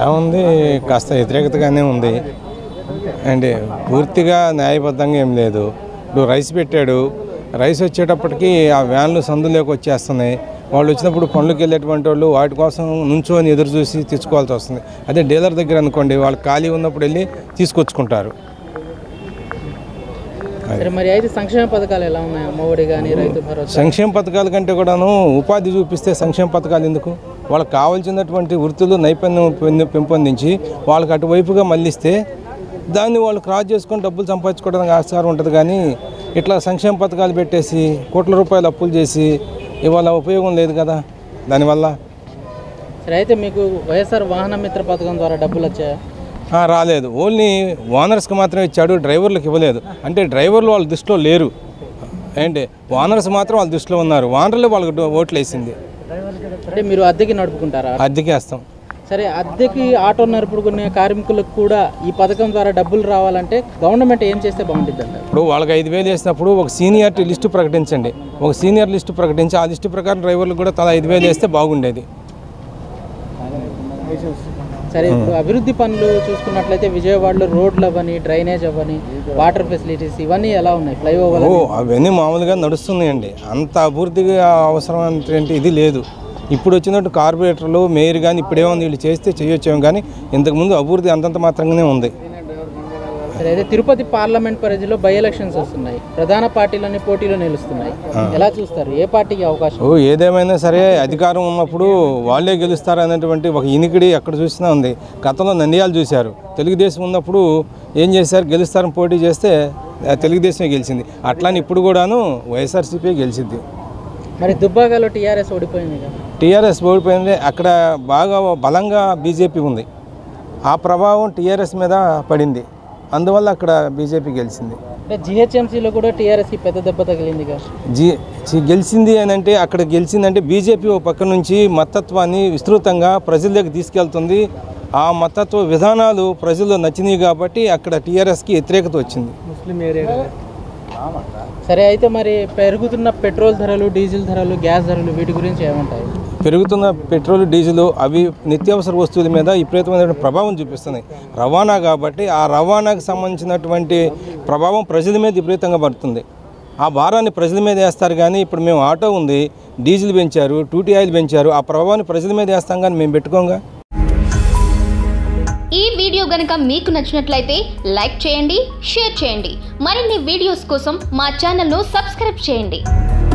ఎలా ఉంది కాస్త వ్యతిరేకతగానే ఉంది అండ్ పూర్తిగా న్యాయబద్ధంగా ఏం లేదు ఇప్పుడు రైస్ పెట్టాడు రైస్ వచ్చేటప్పటికి ఆ వ్యాన్లు సందులోకి వచ్చేస్తున్నాయి వాళ్ళు వచ్చినప్పుడు పనులకు వెళ్ళేటువంటి వాళ్ళు వాటి కోసం నుంచోని ఎదురు చూసి తెచ్చుకోవాల్సి వస్తుంది అదే డీలర్ దగ్గర అనుకోండి వాళ్ళు ఖాళీ ఉన్నప్పుడు వెళ్ళి తీసుకొచ్చుకుంటారు సరే మరి అయితే సంక్షేమ పథకాలు ఎలా ఉన్నాయి అమ్మఒడి కానీ రైతు భరోసా సంక్షేమ పథకాల కంటే కూడాను ఉపాధి చూపిస్తే సంక్షేమ పథకాలు ఎందుకు వాళ్ళకి కావాల్సినటువంటి వృత్తులు నైపుణ్యం పెం- పెంపొందించి వాళ్ళకి అటువైపుగా మళ్ళిస్తే దాన్ని వాళ్ళు క్రాస్ చేసుకొని డబ్బులు సంపాదించుకోవడానికి ఆస్కారం ఉంటుంది కానీ ఇట్లా సంక్షేమ పథకాలు పెట్టేసి కోట్ల రూపాయలు అప్పులు చేసి ఇవాళ ఉపయోగం లేదు కదా దానివల్ల సరే అయితే మీకు వైఎస్ఆర్ వాహన మిత్ర పథకం ద్వారా డబ్బులు వచ్చాయా ఆ, రాలేదు ఓన్లీ ఓనర్స్కి మాత్రమే ఇచ్చాడు డ్రైవర్లకు ఇవ్వలేదు అంటే డ్రైవర్లు వాళ్ళ దృష్టిలో లేరు ఏంటి ఓనర్స్ మాత్రం వాళ్ళ దృష్టిలో ఉన్నారు ఓనర్లే వాళ్ళకి డో- ఓట్లు వేసింది అంటే మీరు అద్దెకి నడుపుకుంటారా అద్దెకేస్తాం సరే అద్దెకి ఆటో నడుపుకునే కార్మికులకు కూడా ఈ పథకం ద్వారా డబ్బులు రావాలంటే గవర్నమెంట్ ఏం చేస్తే బాగుంటుంది అంటారు ఇప్పుడు వాళ్ళకి ఐదు వేలు వేసినప్పుడు ఒక సీనియారిటీ లిస్టు ప్రకటించండి ఒక సీనియర్ లిస్టు ప్రకటించి ఆ లిస్టు ప్రకారం డ్రైవర్లు కూడా తలా ఐదు వేలు వేస్తే బాగుండేది సరే ఇప్పుడు అభివృద్ధి పనులు చూసుకున్నట్లయితే విజయవాడలో రోడ్లు అవ్వని డ్రైనేజ్ అవ్వని వాటర్ ఫెసిలిటీస్ ఇవన్నీ ఎలా ఉన్నాయి ఫ్లైఓవర్ ఓ అవన్నీ మామూలుగా నడుస్తున్నాయండి అంత అభివృద్ధిగా అవసరమైనటువంటి ఇది లేదు ఇప్పుడు వచ్చినట్టు కార్పొరేటర్లు మేయర్ కానీ ఇప్పుడేమో వీళ్ళు చేస్తే చేయొచ్చేమో కానీ ఇంతకుముందు అభివృద్ధి అంతంత మాత్రంగానే ఉంది సరే అయితే తిరుపతి పార్లమెంట్ పరిధిలో బై ఎలక్షన్స్ వస్తున్నాయి ప్రధాన పార్టీలన్నీ పోటీలో నిలుస్తున్నాయి ఎలా చూస్తారు ఏ పార్టీకి అవకాశం ఓ ఏదేమైనా సరే అధికారం ఉన్నప్పుడు వాళ్ళే గెలుస్తారు అనేటువంటి ఒక ఇనికిడి ఎక్కడ చూసినా ఉంది గతంలో నంద్యాలు చూశారు తెలుగుదేశం ఉన్నప్పుడు ఏం చేశారు గెలుస్తారని పోటీ చేస్తే ఆ తెలుగుదేశమే గెలిచింది అట్లానే ఇప్పుడు కూడాను వైఎస్ఆర్సీపీ గెలిచింది మరి దుబ్బాకలో టీఆర్ఎస్ ఓడిపోయింది కదా టీఆర్ఎస్ ఓడిపోయింది అక్కడ బాగా బలంగా బీజేపీ ఉంది ఆ ప్రభావం టీఆర్ఎస్ మీద పడింది అందువల్ల అక్కడ బీజేపీ గెలిచింది అంటే జిహెచ్ఎంసీలో కూడా టీఆర్ఎస్కి పెద్ద దెబ్బ తగిలింది కదా జీ జీ- గెలిచింది అని అంటే అక్కడ గెలిచిందంటే బీజేపీ ఒక పక్క నుంచి మతత్వాన్ని విస్తృతంగా ప్రజల దగ్గర తీసుకెళ్తుంది ఆ మతత్వ విధానాలు ప్రజల్లో నచ్చినాయి కాబట్టి అక్కడ టీఆర్ఎస్కి వ్యతిరేకత వచ్చింది ముస్లిం ఏరియా సరే అయితే మరి పెరుగుతున్న పెట్రోల్ ధరలు డీజిల్ ధరలు గ్యాస్ ధరలు వీటి గురించి ఏమంటాయి పెరుగుతున్న పెట్రోల్ డీజిల్ అవి నిత్యావసర వస్తువుల మీద విపరీతమైన ప్రభావం చూపిస్తున్నాయి రవాణా కాబట్టి ఆ రవాణాకు సంబంధించినటువంటి ప్రభావం ప్రజల మీద విపరీతంగా పడుతుంది ఆ భారాన్ని ప్రజల మీద వేస్తారు కానీ ఇప్పుడు మేము ఆటో ఉంది డీజిల్ పెంచారు టూటీ ఆయిల్ పెంచారు ఆ ప్రభావాన్ని ప్రజల మీద వేస్తాం కానీ మేము పెట్టుకోంగా ఈ వీడియో గనుక మీకు నచ్చినట్లయితే లైక్ చేయండి షేర్ చేయండి మరిన్ని వీడియోస్ కోసం మా ఛానల్ను సబ్స్క్రైబ్ చేయండి